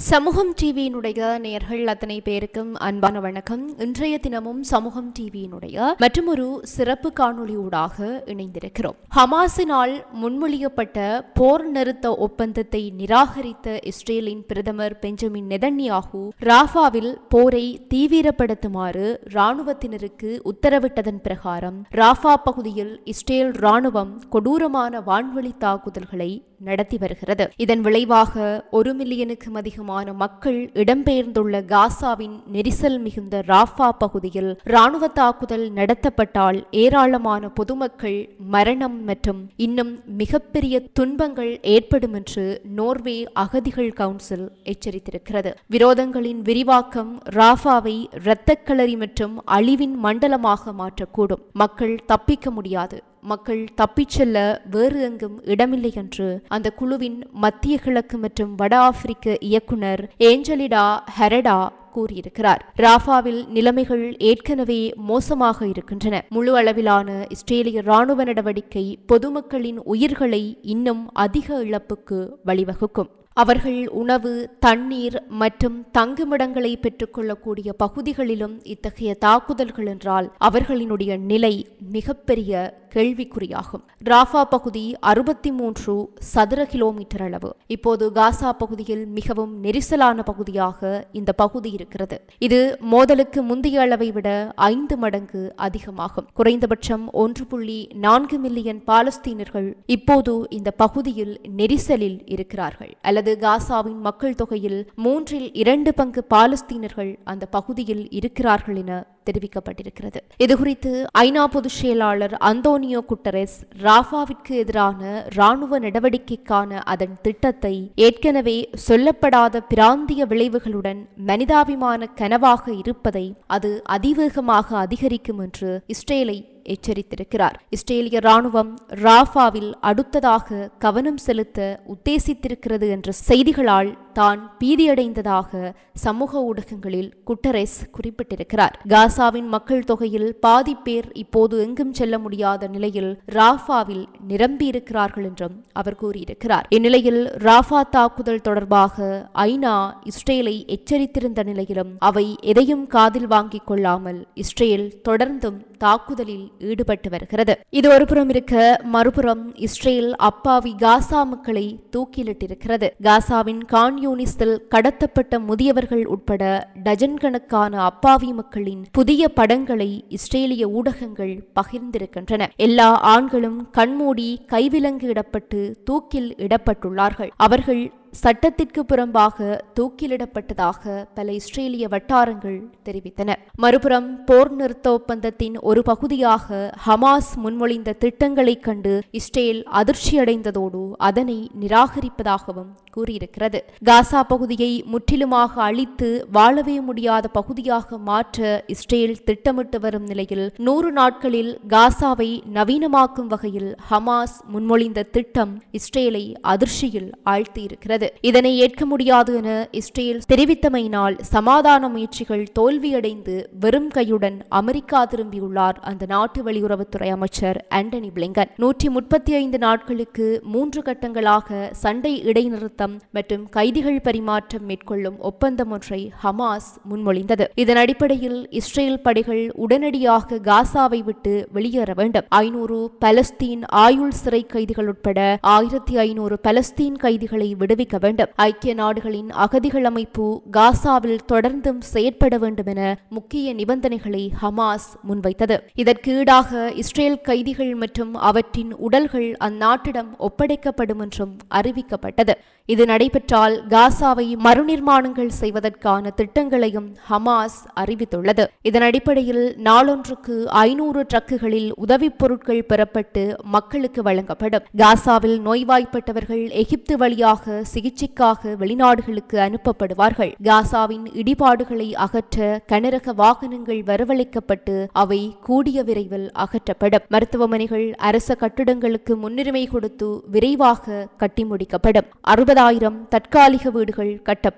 சமூகம் டிவியினுடைய நேயர்கள் அத்தனை பேருக்கும் அன்பான வணக்கம் இன்றைய தினமும் சமூகம் டிவியினுடைய மற்றும் ஒரு சிறப்பு காணொளியூடாக இணைந்திருக்கிறோம் ஹமாஸினால் முன்மொழியப்பட்ட போர் நிறுத்த ஒப்பந்தத்தை நிராகரித்த இஸ்ரேலின் பிரதமர் பெஞ்சமின் நெதன்யாகு ராஃபாவில் போரை தீவிரப்படுத்துமாறு ராணுவத்தினருக்கு உத்தரவிட்டதன் பிரகாரம் ராஃபா பகுதியில் இஸ்ரேல் ராணுவம் கொடூரமான வான்வழி தாக்குதல்களை நடத்தி வருகிறது இதன் விளைவாக ஒரு மில்லியனுக்கும் அதிகமான மக்கள் இடம்பெயர்ந்துள்ள காசாவின் நெரிசல் மிகுந்த ராஃபா பகுதியில் ராணுவ தாக்குதல் நடத்தப்பட்டால் ஏராளமான பொதுமக்கள் மரணம் மற்றும் இன்னும் மிகப்பெரிய துன்பங்கள் ஏற்படும் என்று நோர்வே அகதிகள் கவுன்சில் எச்சரித்திருக்கிறது விரோதங்களின் விரிவாக்கம் ராஃபாவை இரத்தக்களரி மற்றும் அழிவின் மண்டலமாக மாற்றக்கூடும் மக்கள் தப்பிக்க முடியாது மக்கள் தப்பிச் செல்ல வேறு எங்கும் இடமில்லை என்று அந்த குழுவின் மத்திய கிழக்கு மற்றும் வட ஆப்பிரிக்க இயக்குனர் ஏஞ்சலிடா ஹெரடா கூறியிருக்கிறார் ராஃபாவில் நிலைமைகள் ஏற்கனவே மோசமாக இருக்கின்றன முழு அளவிலான இஸ்ரேலிய ராணுவ நடவடிக்கை பொதுமக்களின் உயிர்களை இன்னும் அதிக இழப்புக்கு வழிவகுக்கும் அவர்கள் உணவு தண்ணீர் மற்றும் தங்குமிடங்களை பெற்றுக்கொள்ளக்கூடிய பகுதிகளிலும் இத்தகைய தாக்குதல்கள் என்றால் அவர்களினுடைய நிலை மிகப்பெரிய கேள்விக்குறியாகும் ராஃபா பகுதி அறுபத்தி மூன்று சதுர கிலோமீட்டர் அளவு இப்போது காசா பகுதியில் மிகவும் நெரிசலான பகுதியாக இந்த பகுதி இருக்கிறது இது மோதலுக்கு முந்தைய அளவை விட ஐந்து மடங்கு அதிகமாகும் குறைந்தபட்சம் ஒன்று புள்ளி நான்கு மில்லியன் பாலஸ்தீனர்கள் இப்போது இந்த பகுதியில் நெரிசலில் இருக்கிறார்கள் அல்லது காசாவின் மக்கள் தொகையில் மூன்றில் இரண்டு பங்கு பாலஸ்தீனர்கள் அந்த பகுதியில் இருக்கிறார்கள் என தெரிவிக்கப்பட்டிருக்கிறது இதுகுறித்து ஐநா பொதுச் செயலாளர் அந்தோனியோ குட்டரெஸ் ராஃபாவிற்கு எதிரான ராணுவ நடவடிக்கைக்கான அதன் திட்டத்தை ஏற்கனவே சொல்லப்படாத பிராந்திய விளைவுகளுடன் மனிதாபிமான கனவாக இருப்பதை அது அதிவேகமாக அதிகரிக்கும் என்று இஸ்ரேலை எச்சரித்திருக்கிறார் இஸ்ரேலிய ராணுவம் ராஃபாவில் அடுத்ததாக கவனம் செலுத்த உத்தேசித்திருக்கிறது என்ற செய்திகளால் தான் பீதியடைந்ததாக சமூக ஊடகங்களில் குட்டரெஸ் குறிப்பிட்டிருக்கிறார் காசாவின் மக்கள் தொகையில் பாதி பேர் இப்போது எங்கும் செல்ல முடியாத நிலையில் ராஃபாவில் நிரம்பியிருக்கிறார்கள் என்றும் அவர் கூறியிருக்கிறார் இந்நிலையில் ராஃபா தாக்குதல் தொடர்பாக ஐநா இஸ்ரேலை எச்சரித்திருந்த நிலையிலும் அவை எதையும் காதில் வாங்கிக் கொள்ளாமல் இஸ்ரேல் தொடர்ந்தும் தாக்குதலில் ஈடுபட்டு வருகிறது இது ஒருபுறம் இருக்க மறுபுறம் இஸ்ரேல் அப்பாவி காசா மக்களை தூக்கிலிட்டிருக்கிறது காசாவின் கான் யூனிஸில் கடத்தப்பட்ட முதியவர்கள் உட்பட டஜன் கணக்கான அப்பாவி மக்களின் புதிய படங்களை இஸ்ரேலிய ஊடகங்கள் பகிர்ந்திருக்கின்றன எல்லா ஆண்களும் கண்மூடி கைவிலங்கு இடப்பட்டு தூக்கில் இடப்பட்டுள்ளார்கள் அவர்கள் சட்டத்திற்கு புறம்பாக தூக்கிலிடப்பட்டதாக பல இஸ்ரேலிய வட்டாரங்கள் தெரிவித்தன மறுபுறம் போர் நிறுத்த ஒப்பந்தத்தின் ஒரு பகுதியாக ஹமாஸ் முன்மொழிந்த திட்டங்களைக் கண்டு இஸ்ரேல் அதிர்ச்சியடைந்ததோடு அதனை நிராகரிப்பதாகவும் கூறியிருக்கிறது காசா பகுதியை முற்றிலுமாக அழித்து வாழவே முடியாத பகுதியாக மாற்ற இஸ்ரேல் திட்டமிட்டு வரும் நிலையில் நூறு நாட்களில் காசாவை நவீனமாக்கும் வகையில் ஹமாஸ் முன்மொழிந்த திட்டம் இஸ்ரேலை அதிர்ச்சியில் ஆழ்த்தியிருக்கிறது இதனை ஏற்க முடியாது என இஸ்ரேல் தெரிவித்தமையினால் சமாதான முயற்சிகள் தோல்வியடைந்து வெறும் கையுடன் அமெரிக்கா திரும்பியுள்ளார் அந்த நாட்டு வெளியுறவுத்துறை அமைச்சர் ஆண்டனி பிளிங்கன் நூற்றி முப்பத்தி ஐந்து நாட்களுக்கு மூன்று கட்டங்களாக சண்டை இடைநிறுத்தம் மற்றும் கைதிகள் பரிமாற்றம் மேற்கொள்ளும் ஒப்பந்தம் ஒன்றை ஹமாஸ் முன்மொழிந்தது இதன் அடிப்படையில் இஸ்ரேல் படைகள் உடனடியாக காசாவை விட்டு வெளியேற வேண்டும் ஐநூறு பலஸ்தீன் ஆயுள் சிறை கைதிகள் உட்பட ஆயிரத்தி ஐநூறு பலஸ்தீன் கைதிகளை விடுவிக்க வேண்டும் ஐக்கிய நாடுகளின் அகதிகள் அமைப்பு காசாவில் தொடர்ந்தும் செயற்பட வேண்டும் என முக்கிய நிபந்தனைகளை ஹமாஸ் முன்வைத்தது இதற்கு ஈடாக இஸ்ரேல் கைதிகள் மற்றும் அவற்றின் உடல்கள் அந்நாட்டிடம் ஒப்படைக்கப்படும் என்றும் அறிவிக்கப்பட்டது இது நடைபெற்றால் காசாவை மறுநிர்மாணங்கள் செய்வதற்கான திட்டங்களையும் ஹமாஸ் அறிவித்துள்ளது இதன் அடிப்படையில் நாளொன்றுக்கு ஐநூறு ட்ரக்குகளில் உதவிப் பொருட்கள் பெறப்பட்டு மக்களுக்கு வழங்கப்படும் காசாவில் நோய்வாய்ப்பட்டவர்கள் எகிப்து வழியாக சிகிச்சைக்காக வெளிநாடுகளுக்கு அனுப்பப்படுவார்கள் காசாவின் இடிபாடுகளை அகற்ற கனரக வாகனங்கள் வரவழைக்கப்பட்டு அவை கூடிய விரைவில் அகற்றப்படும் மருத்துவமனைகள் அரச கட்டிடங்களுக்கு முன்னுரிமை கொடுத்து விரைவாக கட்டி முடிக்கப்படும் அறுபதாயிரம் தற்காலிக வீடுகள் கட்டப்படும்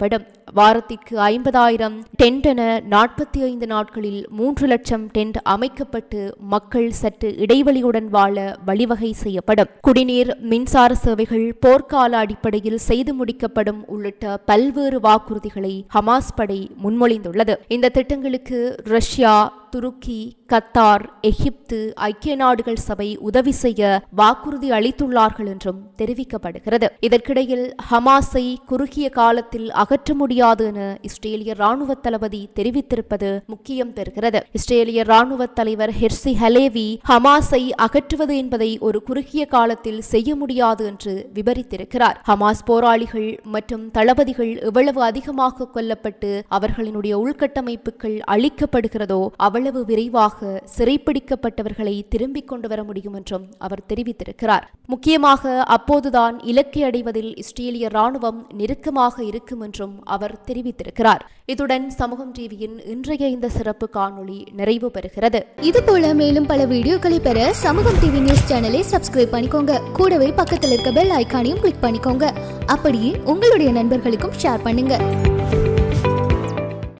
வாரத்திற்கு ஐம்பதாயிரம் டென்ட் என நாற்பத்தி ஐந்து நாட்களில் மூன்று லட்சம் டென்ட் அமைக்கப்பட்டு மக்கள் சற்று இடைவெளியுடன் வாழ வழிவகை செய்யப்படும் குடிநீர் மின்சார சேவைகள் போர்க்கால அடிப்படையில் செய்து முடிக்கப்படும் உள்ளிட்ட பல்வேறு வாக்குறுதிகளை ஹமாஸ் படை முன்மொழிந்துள்ளது இந்த திட்டங்களுக்கு ரஷ்யா துருக்கி கத்தார் எகிப்து ஐக்கிய நாடுகள் சபை உதவி செய்ய வாக்குறுதி அளித்துள்ளார்கள் என்றும் தெரிவிக்கப்படுகிறது இதற்கிடையில் ஹமாஸை குறுகிய காலத்தில் அகற்ற முடியாது என இஸ்ரேலிய ராணுவ தளபதி தெரிவித்திருப்பது முக்கியம் பெறுகிறது இஸ்ரேலிய ராணுவ தலைவர் ஹெர்சி ஹலேவி ஹமாஸை அகற்றுவது என்பதை ஒரு குறுகிய காலத்தில் செய்ய முடியாது என்று விவரித்திருக்கிறார் ஹமாஸ் போராளிகள் மற்றும் தளபதிகள் எவ்வளவு அதிகமாக கொல்லப்பட்டு அவர்களினுடைய உள்கட்டமைப்புகள் அழிக்கப்படுகிறதோ அவ்வளவு விரைவாக சிறைப்பிடிக்கப்பட்டவர்களை திரும்பிக் கொண்டு வர முடியும் என்றும் அவர் தெரிவித்திருக்கிறார் முக்கியமாக அப்போதுதான் இலக்கை அடைவதில் இஸ்ரேலிய ராணுவம் நெருக்கமாக இருக்கும் என்றும் அவர் தெரிவித்திருக்கிறார் இத்துடன் சமூகம் டிவியின் இன்றைய இந்த சிறப்பு காணொளி நிறைவு பெறுகிறது இது போல மேலும் பல வீடியோக்களை பெற சமூகம் டிவி நியூஸ் சேனலை சப்ஸ்கிரைப் பண்ணிக்கோங்க கூடவே பக்கத்தில் இருக்க பெல் ஐகானையும் கிளிக் பண்ணிக்கோங்க அப்படியே உங்களுடைய நண்பர்களுக்கும் ஷேர் பண்ணுங்க